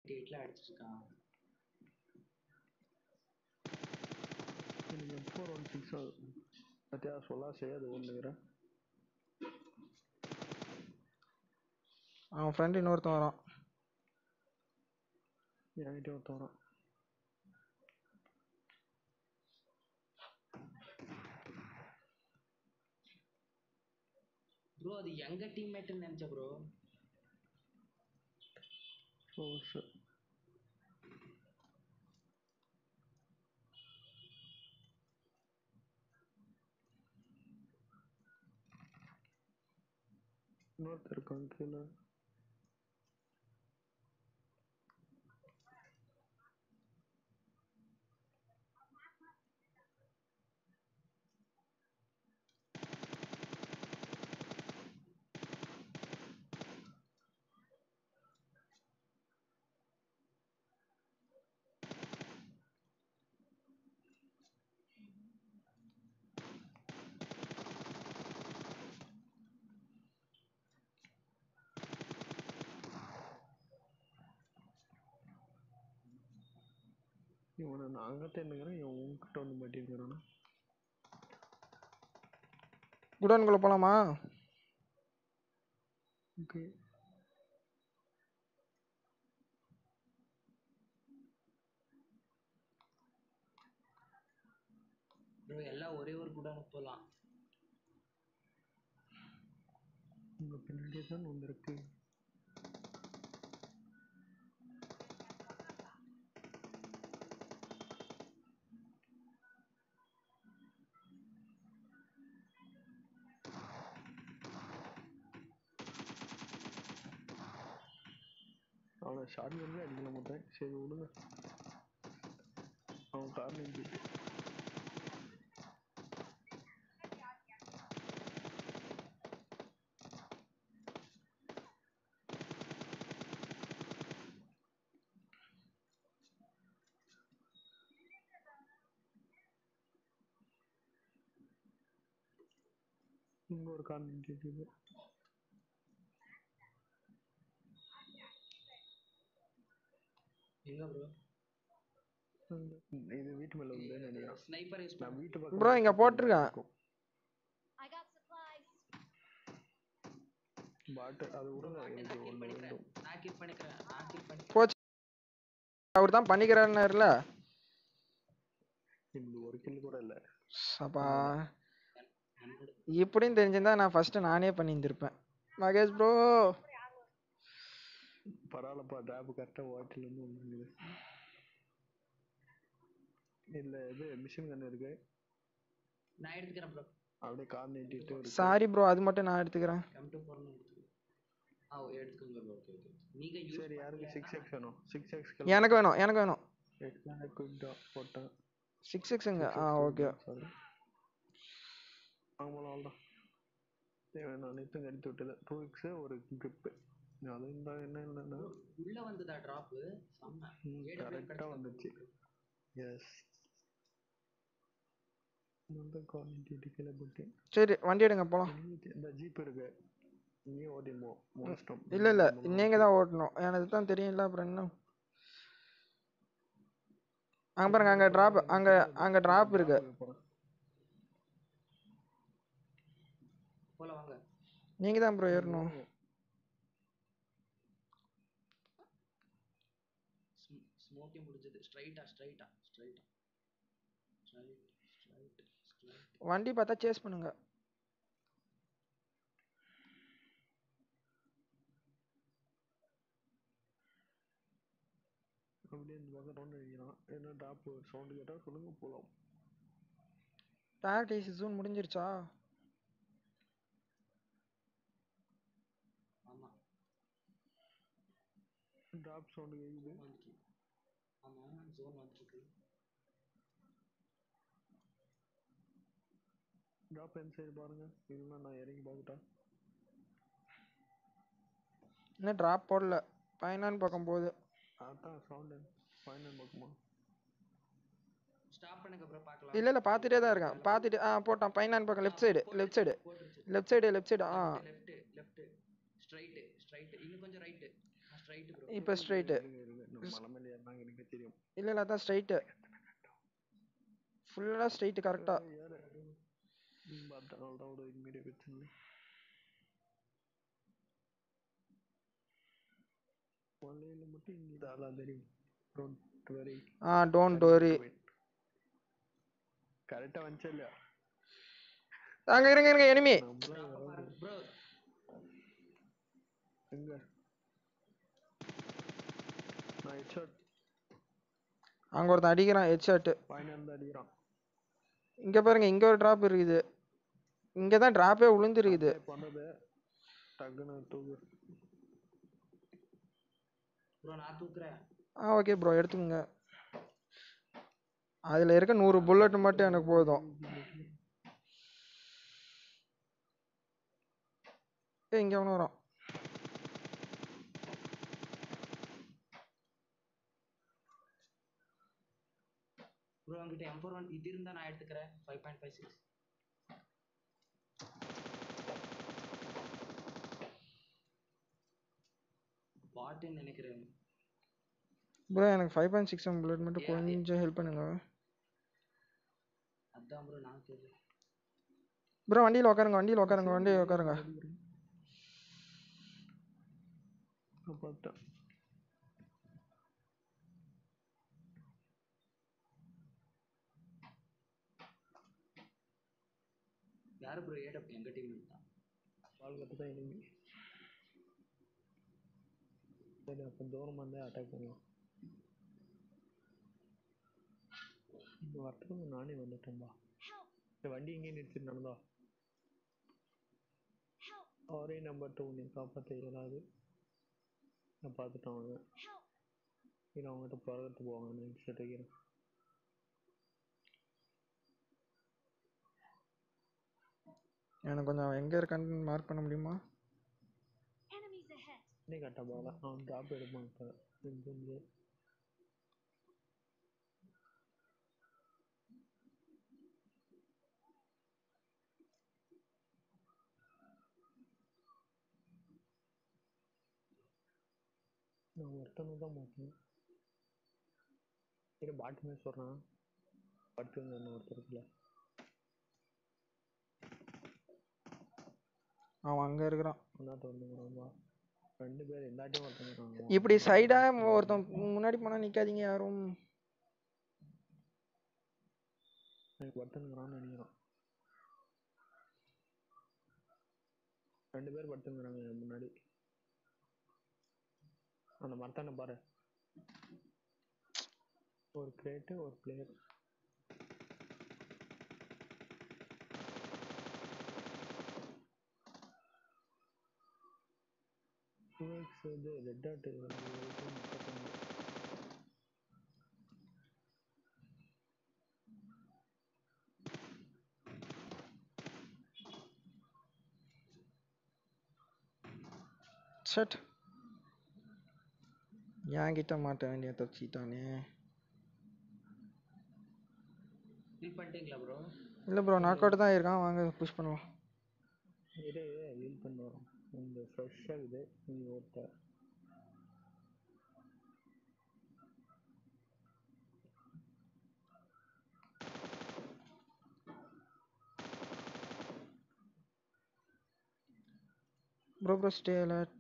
எயிட்ல அடிச்சிருக்கான் எனக்கு M four one six பத்தியா சொல்லா செய்யாது ஒன்றுங்கிறேன் அவன் ஃப்ரெண்டு இன்னொருத்தன் வரான் என்கிட்ட ஒருத்தன் வரான் ப்ரோ அது எங்க டீம்மேட்னு நினைச்ச ப்ரோ ஸோ சார் இன்னொருத்தர் இருக்கான் கீழே இவனை நான் அங்கத்த என்னங்கிறேன் இவன் உங்ககிட்ட வந்து மாட்டிருக்கிறானா குடோன்குள்ளே போகலாமா ஓகே ப்ரோ எல்லாம் ஒரே ஒரு கூட போலாம் உங்க பின்னாடியே தான் வந்திருக்கு அவனை ஷார்ட் பண்ணி அடிக்கல மாட்டேன் சரி விடுங்க அவன் கார் நிறுத்திட்டு இங்க ஒரு கார் நிறுத்திட்டு இருக்கு. எங்க ப்ரோ அங்க. இது வீட்டு மேல வந்து நினைக்கிறேன் ஸ்னைப்பர் யூஸ் நான் பண்ண வீட்டு Bro, பக்கம் இங்க போட்டிருக்கேன். I got supplies. பாட்டு அது விடுங்க நான் எனக்கு கில் ஒண்ணு பண்ணிக்கிறேன் வேண்டும் நான் கில் பண்ணிக்கிறேன் நான் கில் பண்ணிக்கிறேன் போச்சு அவர் தான் பண்ணிக்கிறாருன்னாருல இந்த ஒரு கில் கூட இல்ல அப்பா என்னோட இப்படின்னு தெரிஞ்சிருந்தா நான் ஃபர்ஸ்ட் நானே பண்ணியிருந்திருப்பேன் மகேஷ் ப்ரோ பரவாயில்லப்பா டேப் கரெக்டா வாட்டில இருந்து வந்துருக்குது இல்ல இது மிஷின் கன் இருக்கு நான் எடுத்துக்கிறேன் ப்ரோ அப்படியே கார் நீட்டிட்டு இருக்கு சாரி ப்ரோ அது மட்டும் நான் எடுத்துக்கிறேன் கம் டு போறணும் எடுத்துக்கிறேன் ஆ எடுத்துக்கோங்க ப்ரோ ஓகே ஓகே நீங்க யூஸ் சரி யாருக்கு சிக்ஸ் எக்ஸ் வேணும் சிக்ஸ் எக்ஸ் எனக்கு வேணும் எனக்கு வேணும் குயிக் போட்டேன் சிக்ஸ் சிக்ஸுங்க ஆ ஓகே சாரி ஆமாம் அவ்வளோதான் தேவையான அனைத்தும் எடுத்து விட்டது டூ எக்ஸு ஒரு கிரிப்பு அது இருந்தால் என்ன இல்லைன்னா உள்ள வந்ததா டிராப் செம்ம ஏழு பேர் கரெக்டாக வந்துச்சு எஸ் வந்து குவாலிட்டி கீழே போட்டு சரி வண்டி எடுங்க போகலாம் இந்த ஜீப் இருக்கு நீயே ஓட்டிமோ முடிச்சிட்டோம் இல்லை இல்லை நீங்கள் தான் ஓட்டணும் எனக்கு தான் தெரியும்ல அப்புறம் என்ன அங்கே பாருங்க அங்கே ட்ராப் அங்கே அங்கே ட்ராப் இருக்கு போல வாங்க நீங்கள் தான் ப்ரோ ஏறணும் ஸ்மோக்கே முடிஞ்சது ஸ்ட்ரைட்டா ஸ்ட்ரைட்டா ஸ்ட்ரைட்டா ஸ்ட்ரைட் ஸ்ட்ரைட் ஸ்ட்ரைட் வண்டி பார்த்தா சேஸ் பண்ணுங்க அப்படியே இந்த பக்கம் ரவுண்ட் அடிக்கிறான் என்ன டாப் சவுண்டு கேட்டால் சொல்லுங்க போகலாம் ப்ராக்டிஸ் ஜூன் முடிஞ்சிருச்சா ஆமா டாப் சவுண்டு கேட்குது வந்துட்டு ஆமா ஜோன் வந்துருக்கு டாப் எந்த சைடு பாருங்க இல்லைன்னா நான் இறங்கி பார்க்கட்டா இன்னும் ட்ராப் போடல பதினாலு பக்கம் போகுது அதான் சவுண்டு ஃபைனல் பக்கமா ஸ்டாப் பண்ணுங்க ப்ரோ பார்க்கலாம் இல்லை இல்லை பார்த்துட்டே தான் இருக்கேன் பார்த்துட்டு ஆ போட்டான் பதினாலு பக்கம் லெஃப்ட் சைடு லெஃப்ட் சைடு போட்டுருச்சு லெஃப்ட் சைடு லெஃப்ட் சைடு ஆ லெஃப்ட் லெஃப்ட் ஸ்ட்ரைட் ஸ்ட்ரைட் இன்னும் கொஞ்சம் ரைட் ஸ்ட்ரைட் ப்ரோ இப்போ ஸ்ட்ரைட்டு இருங்க இருங்க நம்ம மலை மேலே ஏறினாங்க எனக்கு தெரியும் இல்லை இல்லை அதான் ஸ்ட்ரைட்டு ஃபுல்லாக ஸ்ட்ரைட்டு கரெக்டாக ஏறு பார்த்தாலும் தான் ஒரு இம்மீடியட் பிரச்சனை மலையில மட்டும் இந்த ஆளா தெரியும் don't worry ah don't worry கரெக்டா வந்துச்சா இல்லையா அங்கே இருங்க இருங்க எனிமி நம்மளாம் ப்ரோ எங்க நான் ஹெட்ஷாட் அங்கே ஒருத்தன் அடிக்கிறான் ஹெட்ஷாட்டு பாயிண்ட் வந்து அடிக்கிறான் இங்கே பாருங்க இங்கே ஒரு ட்ராப் இருக்குது இங்கே தான் ட்ராப்பே விழுந்துருக்குது Snipe வந்தது டக்குன்னு தூக்கு ப்ரோ நான் தூக்குறேன் ஆ ஓகே ப்ரோ எடுத்துக்கோங்க அதில் இருக்க நூறு புல்லட் மட்டும் எனக்கு போதும் ஏ இங்கே ஒன்று வரும் ப்ரோ என்கிட்ட எம் ஃபோர் ஒன் இது இருந்தா நான் எடுத்துக்கிறேன் ஃபைவ் பாயிண்ட் ஃபைவ் சிக்ஸ் பாட்டுன்னு நினைக்கிறேன் ப்ரோ எனக்கு ஃபைவ் பாயிண்ட் சிக்ஸ் புல்லட் மட்டும் கொஞ்சம் ஹெல்ப் பண்ணுங்க அதான் ப்ரோ நான் கேட்குறேன் ப்ரோ வண்டியில் உட்காருங்க வண்டியில் உட்காருங்க வண்டியில் உட்காருங்க நான் பார்த்தேன் யாரு ப்ரோ ஏடப் எங்க டீம் தான் பால் கட்டு தான் enemy சரி அப்போ தூரமாக இருந்தால் அட்டாக் பண்ணலாம் இந்த வரத்துக்கு நானே வந்துட்டேன்பா இந்த வண்டி இங்கே நிறுத்திட்டு நடந்தா ஒரே நம்பர் டூ நீ காப்பாற்ற இயலாது நான் பார்த்துட்டேன் அவங்க இல்லை அவங்ககிட்ட பிறகு போவாங்க நான் ஹெட்ஷெட் வைக்கிறேன் எனக்கு கொஞ்சம் எங்கே இருக்கான்னு மார்க் பண்ண முடியுமா Enemies ahead. இன்னே கரெக்டாக போகல அவன் ட்ராப் எடுப்பான் இப்போ இருந்து நான் ஒருத்தனை தான் மாட்டேன் சரி பாட்டுமே சொல்கிறான் படுத்துங்க என்ன ஒருத்தருக்குல அவன் அங்கே இருக்கிறான் ஒன்றாட்ட வந்துங்கிறான்பா ரெண்டு பேர் எல்லாட்டையும் ஒருத்தங்க இப்படி சைடாக ஒருத்தன் முன்னாடி போனால் நிற்காதீங்க யாரும் எனக்கு படுத்துங்கிறான்னு நினைக்கிறான் ரெண்டு பேர் படுத்துங்கிறாங்க என் முன்னாடி அந்த மரத்தாண்ட பாரு ஒரு கிரேட்டு ஒரு பிளேயர் இது ரெட் டாட் முப்பத்தொன்று சட் என்கிட்ட மாட்ட வேண்டிய தச்சிட்டானே ஃபில் பண்ணிட்டீங்களா ப்ரோ இல்லை ப்ரோ நாக் அவுட் தான் இருக்கான் வாங்க புஷ் பண்ணுவோம் இரு ஹீல் பண்ண வரும் இந்த ஃப்ரெஷ்ஷாக இது நீ ஓட்ட ப்ரோ ப்ரோ ஸ்டே அலர்ட்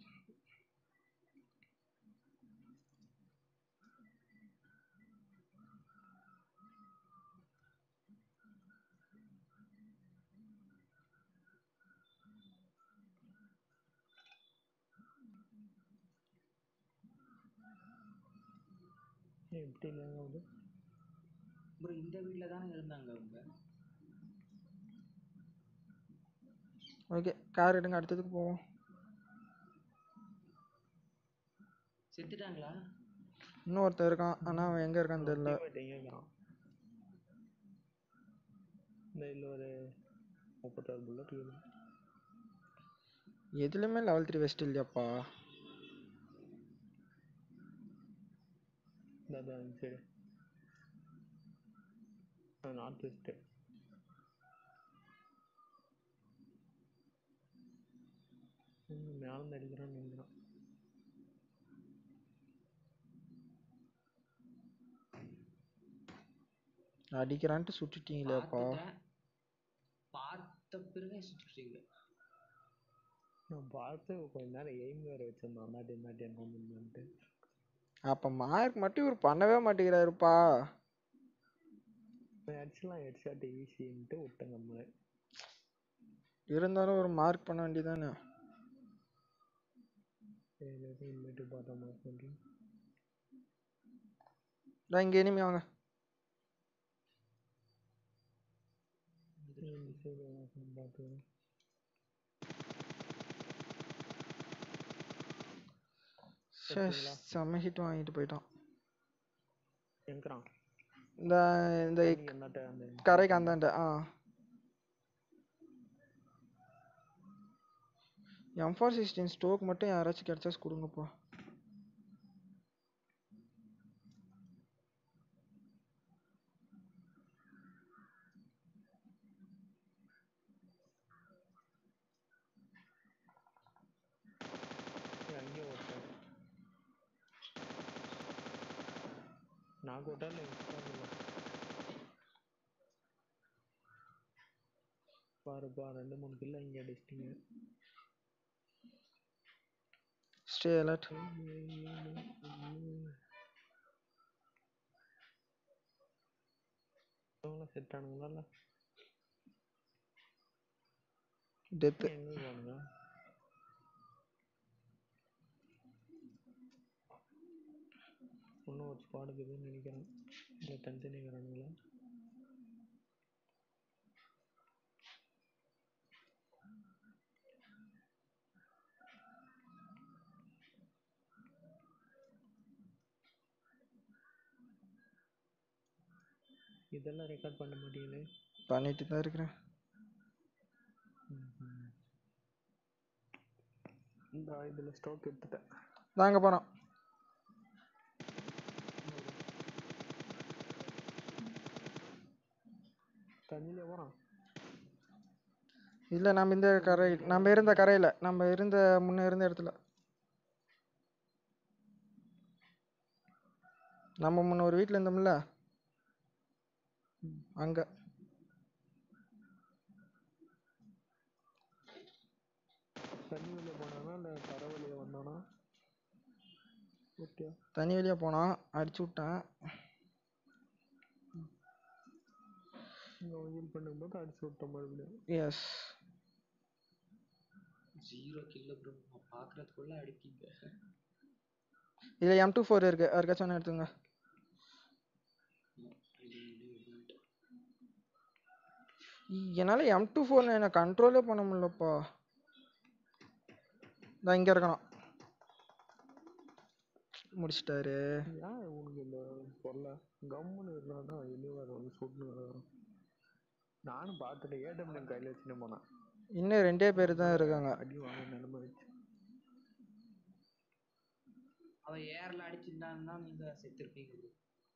ஏன் இப்படி இல்லைங்க ஆகுது ப்ரோ இந்த வீட்டில் தானே இருந்தாங்க அவங்க ஓகே கார் எடுங்க அடுத்ததுக்கு போவோம் செத்துட்டாங்களா இன்னும் ஒருத்தன் இருக்கான் ஆனால் அவன் எங்கே இருக்கான்னு தெரியல teammate எங்க இருக்கான் இந்த இதில் ஒரு முப்பத்தாறு புல்லட் இருக்குது எதுலையுமே லெவல் த்ரீ வெஸ்ட் இல்லையாப்பா இந்த அதான் சரி நார்த் வெஸ்ட்டு மேலேருந்து அடிக்கிறான்னு நினைக்கிறான் அடிக்கிறான்ட்டு சுட்டுட்டீங்களேப்பா பார்த்துட்டேன் பார்த்த பிறகு சுட்டுட்டீங்க நான் பார்த்து கொஞ்ச நேரம் எய்ம் வேறு வச்சிருந்தேன் அந்தாட்டி இந்தாட்டி என்ன பண்ணுன்ட்டு அப்ப மார்க் மட்டும் இவர் பண்ணவே மாட்டேங்கிறாருப்பா ஆக்சுவலாக ஹெட்ஷாட் ஈஸின்ட்டு விட்டேன் நம்மளே இருந்தாலும் ஒரு மார்க் பண்ண வேண்டியதானே சரி எதுவும் இனிமேட்டு பார்த்தா மார்க் பண்ணுறேன் நான் இங்க இனிமே வாங்க சரி பார்த்துக்கிறேன் ச்சே, செம்ம ஹிட் வாங்கிட்டு போயிட்டான் எங்கிறான் இந்த இந்த நீ என்னட்ட அந்த கரைக்கு அந்தாண்ட ஆ எம் ஃபார் சிக்ஸ்டீன் ஸ்டோக் மட்டும் யாராச்சும் கிடைச்சா கொடுங்கப்பா அங்கேயே ஓட்டேன் நான் ஓட்டால பாருப்பா ரெண்டு மூணு கிலோ இங்கே அடிச்சிட்டிங்க ஸ்டே அலர்ட் செட் ஆனுங்களா டெத்து எங்கே போனுங்க இன்னும் ஒரு ஸ்குவாட் இருக்குதுன்னு நினைக்கிறேன் இல்லை தனித்தனி இருக்கிறானுங்களா இதெல்லாம் ரெக்கார்ட் பண்ண மாட்டீங்களே பண்ணிட்டு தான் இருக்கிறேன் இந்த இதில் ஸ்டாக் எடுத்துட்டேன் நாங்க போறோம் தண்ணியிலே போகிறான் இல்ல நம்ம இந்த கரை நம்ம இருந்த கரையில நம்ம இருந்த முன்ன இருந்த இடத்துல நம்ம முன்ன ஒரு வீட்ல இருந்தோம்ல அங்க தண்ணி வெளியே போனானா இல்லை கரை வெளியே வந்தானா ஓகே தனி வெளியே போனான் அடிச்சு விட்டேன் இங்கே ஹீல் பண்ணும்போது அடிச்சு விட்ட மறுபடியும் எஸ் ஜீரோ கில்லு ப்ரோ நான் பார்க்கறதுக்குள்ள அடிப்பீங்க இதுல எம் டூ ஃபோர் இருக்கு யாருக்காச்சும் ஒன்று எடுத்துங்க ஈ, என்னால எம் டூ ஃபோர் என்ன கண்ட்ரோலே பண்ண முடியலப்பா நான் இங்க இருக்கணும் முடிச்சிட்டாரு ஏன் உனக்கு இந்த சொல்ல கம்முன்னு இருந்தால் தான் வெளியே வந்து சுட்டு வரும் நானும் பார்த்துட்டு ஏடிஎம் கையில் வச்சுன்னு போனேன் இன்னும் ரெண்டே பேர் தான் இருக்காங்க அடி வாங்க நிலைமை வச்சு அவன் ஏர்ல அடிச்சிருந்தான்னா நீங்க செத்துருப்பீங்க bro.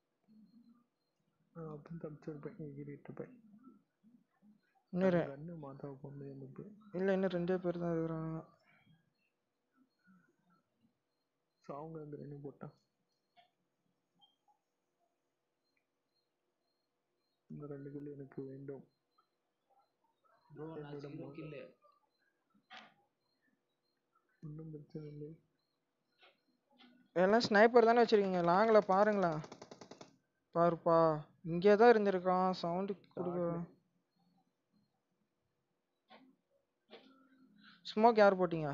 நான் அப்படின்னு தப்பிச்சிருப்பேன் எகிரிட்டு இருப்பேன் இன்னும் ரெ- கண்ணு மாத்தாவை பொண்ணு எனக்கு இல்ல இன்னும் ரெண்டே பேர் தான் இருக்கிறாங்க சாவுங்க அந்த ரெண்டு போட்டான் இந்த ரெண்டு கிலோ எனக்கு வேண்டும் ப்ரோ நான் என்னோட ஜீரோ மகன். கில்லு ஒன்றும் பிரச்சனை இல்லை எல்லாம் ஸ்னைப்பர் தானே வச்சிருக்கீங்க லாங்கில் பாருங்களேன் பாருப்பா இங்கே தான் இருந்திருக்கான் சவுண்டு கொடுக்க ஸ்மோக் யார் போட்டீங்க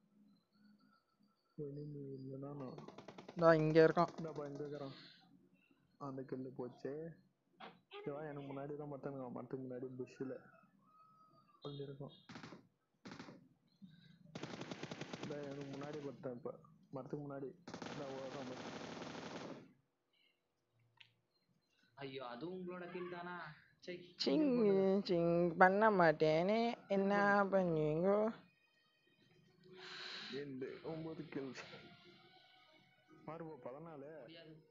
இனிமே இல்லைன்னா நான் இந்தா இங்கே இருக்கான் இந்தாப்பா எங்க இருக்கிறான் அந்த கில்லு போச்சு இவன் எனக்கு முன்னாடி தான் மத்தானுங்க மரத்துக்கு முன்னாடி புஷ்ஷில் இருக்கும் இந்த எனக்கு முன்னாடி பார்த்தேன் இப்போ மரத்துக்கு முன்னாடி இந்த ஓரம் ஐயோ அதுவும் உங்களோட கில் தானா சை சிங் சிங் பண்ண மாட்டேனே என்ன பண்ணுவீங்க ரெண்டு ஒம்பது கில்ஸ் பாருப்பா பதினாலு முடியாது